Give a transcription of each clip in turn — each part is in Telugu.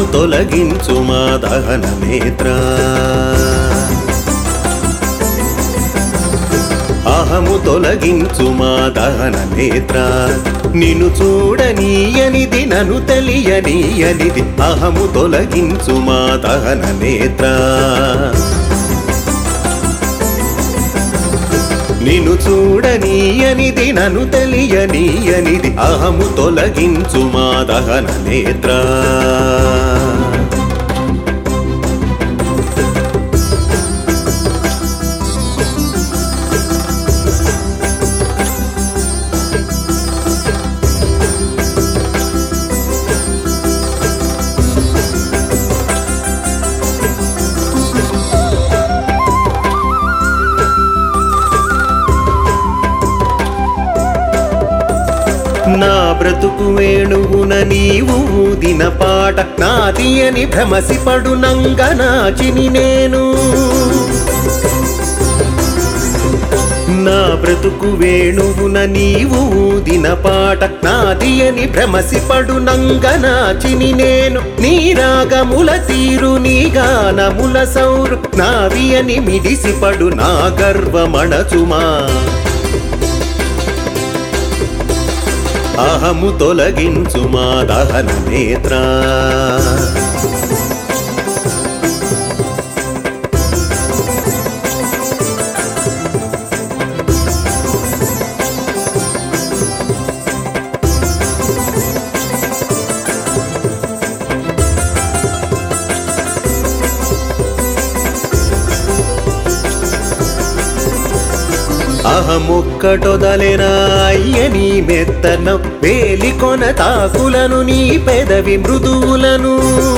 తొలగించు మా దహన నేత్ర అహము తొలగించు మా దహన నేత్ర నిన్ను చూడనీయనిది నన్ను తెలియనీయనిది అహము తొలగించు మా దహన నేత్ర నిన్ను చూడనీయనిది నన్ను తెలియనీయనిది అహము తొలగించు మా దహన నేత్ర నా బ్రతుకు వేణువున నీవు ఊదిన పాట నాది అని భ్రమసిపడు నంగనాచిని నేను నా బ్రతుకు వేణువున నీవు ఊదిన పాట నాది అని భ్రమసిపడు నంగనాచిని నేను నీ రాగముల తీరు నీ గానముల సౌరు నావి అని మిడిసిపడు నా గర్వమణచుమా అహము తొలగించు మా దహన నేత్ర అహమొక్కటొదలెన అయ్యని మెత్తన వేలికొన తాకులను నీ పెదవి మృదువులను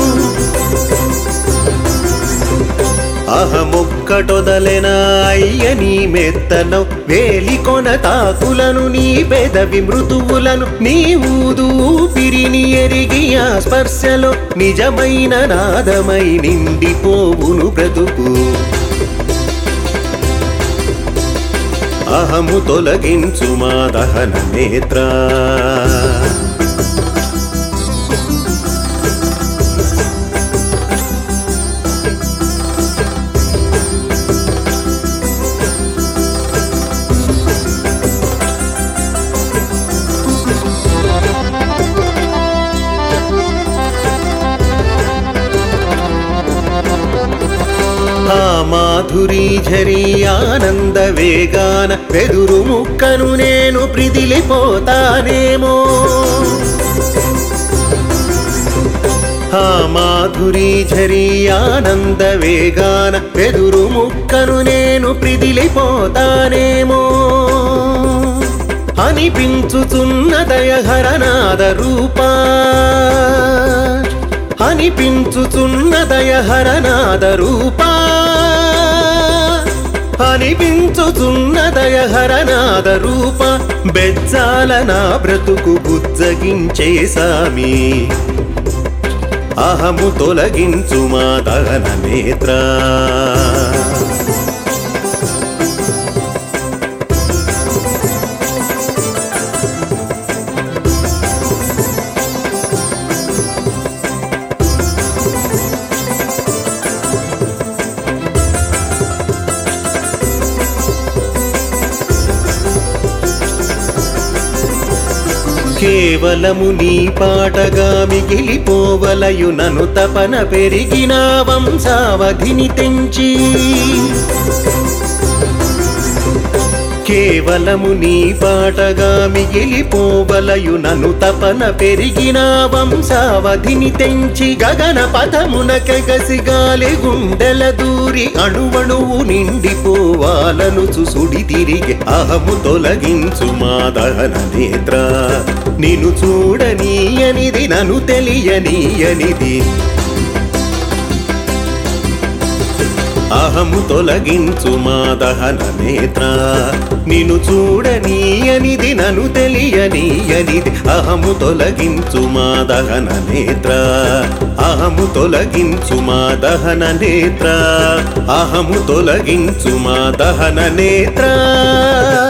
అహమొక్కటొదలెన అయ్యని మెత్తన వేలికొన తాకులను నీ పెదవి మృదువులను నీ ఊదు ఊపిరిని ఎరిగి ఆ స్పర్శలో నిజమైన నాదమై నిండిపోవును బ్రతుకు అహము తొలగించు మా దహన నేత్ర ఆ మాధురి ఝరి ఆనంద వేగాన వెదురు ముక్కను నేను ప్రిదిలిపోతానేమో ఆ మాధురి ఝరి ఆనంద వేగాన వెదురు ముక్కను నేను ప్రిదిలిపోతానేమో అనిపించుచున్న దయహరనాద రూపా అనిపించుచున్న దయహరనాద రూపా అనిపించుచున్న దయహరనాద రూప బెజ్జాల నా బ్రతుకు బుజ్జగించే సామి అహము తొలగించు మా దహన నేత్ర కేవలము నీ పాటగా మిగిలిపోవలయు నను తపన పెరిగిన వంశావధిని తెంచి కేవలము నీ పాటగా మిగిలిపోవలయు నను తపన పెరిగిన వంశావధిని తెంచి గగన పథమున కగసి గాలి గుండెల దూరి అణువణువు నిండిపోవాలను సుడి తిరిగి అహము తొలగించు మా దహన నేత్ర నిన్ను చూడనీయనిది నన్ను తెలియనీయనిది అహము తొలగించు మా దహన నేత్ర నిన్ను చూడనీయనిది నన్ను తెలియనీయనిది అహము తొలగించు మా దహన నేత్ర అహము తొలగించు మా దహన నేత్ర అహము తొలగించు మా దహన నేత్ర